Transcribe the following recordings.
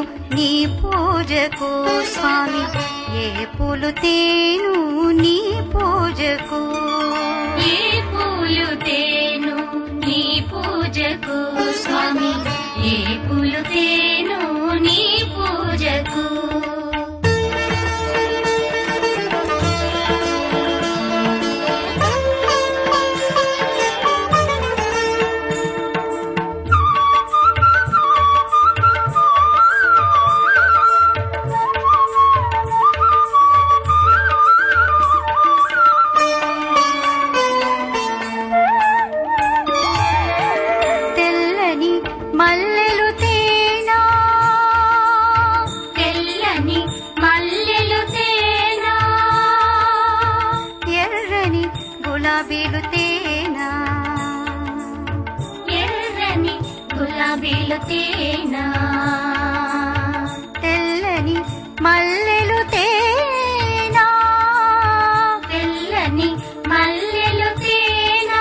నీ పూజకు స్వామి ఏ పూలు తేను నీ పూజకు ఏ పూలు తేను నీ పూజకు స్వామి ఏ పూలు తేను నీ పూజకు తెల్లని మల్లెలు తేనా తెల్లని మల్లెలు తేనా ఎర్రని గులాబీలు తేనా ఎర్రని గులాబీలు తేనా తెల్లని మల్లెలు తేనా తెల్లని మల్లెలు తేనా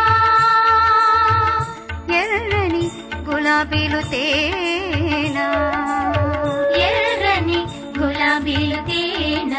ఎర్రని గులాబీలు తేనా ఎర్రని గులాబీలు తేనా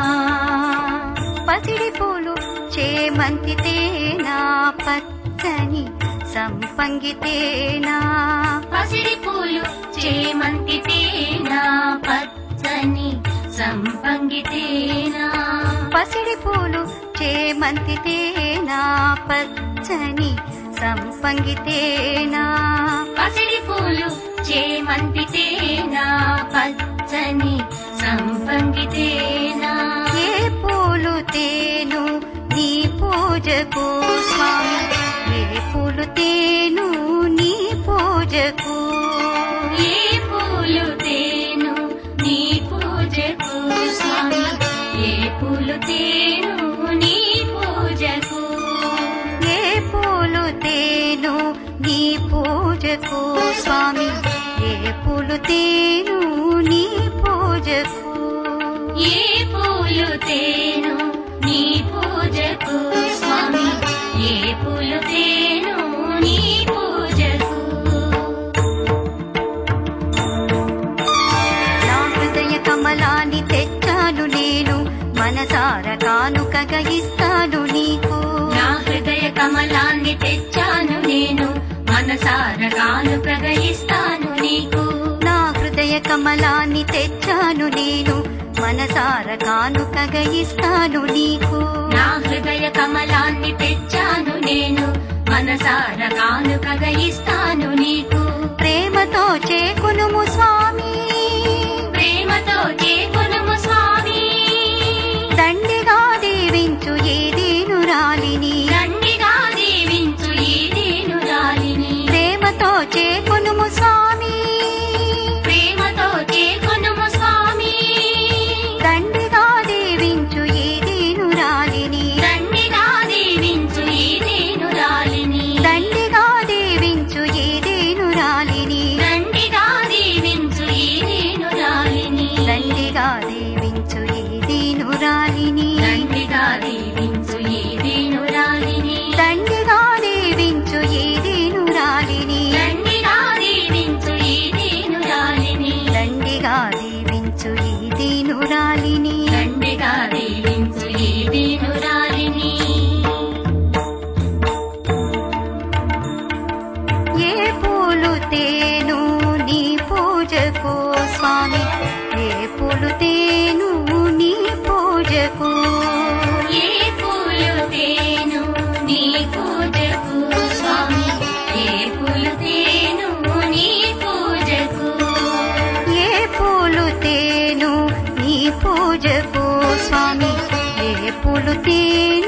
పసిడి పూలు చేమంతి తేనా పచ్చని సంపంగి తేనా పసిడి పూలు చేమంతి తేనా పచ్చని సంపంగి తేనా పసిడి పూలు చేమంతి తేనా పచ్చని సంపంగి తేనా పసిడి పూలు చేమంతి తేనా పచ్చని సంపంగి తేనా ఏ పూలు తేను నీ పూజకు స్వామి ఏ పూలు తేను నీ పూజకు ఏ పూలు తేను నీ పూజకు స్వామి ఏ పూలు తేను నీ పూజకు ఏ పూలు తేను నీ పూజకు స్వామి ఏ పూలు తేను నీ పూజకు ఏ పూలు తేను నీ పూజకు స్వామి ఏ పూలు తేను నీ పూజకు నా హృదయ కమలాన్ని తెచ్చాను నేను మనసార కానుకగా ఇస్తాను నీకు నా హృదయ కమలాన్ని తెచ్చాను నేను మనసార కానుకగా ఇస్తాను నీకు నా హృదయ కమలాన్ని తెచ్చాను నేను మనసార కానుకగా ఇస్తాను నీకు నా హృదయ కమలాన్ని తెచ్చాను నేను మనసార కానుకగా ఇస్తాను నీకు ప్రేమతో చేకునుము స్వామి ప్రేమతో చేకొనుము స్వామి దండిగా దీవించు ఏ దీనురాలిని దండిగా దీవించు ఈ దీనురాలిని ప్రేమతో చేకునుము స్వామి ప్రేమతో చేకొనుము స్వామి దండిగా దీవించు ఏ దీనురాలిని దండిగా దీవించు ఈ దీనురాలిని దండిగా దీవించు ఏ దీనురాలిని దండిగా దీవించు ఈ దీనురాలిని దండిగా దీవించు ఏ దీనురాలిని దండిగా దీవించు ఈ దీనురాలిని దండిగా దీవించు ఏ దీనురాలిని దండిగా దీవించు ఈ దీనురాలిని దండిగా దీవించు ఏ దీనురాలిని దండిగా దీవించు ఈ దీనురాలిని ఏ పూలు తేను నీ పూజకు స్వామి ఏ పూలు తేను నీ పూజకు ఏ పూలు తేను నీ పూజకు స్వామి ఏ పూలు తేను నీ పూజకు ఏ పూలు తేను నీ పూజకు స్వామి ఏ పూలు తేను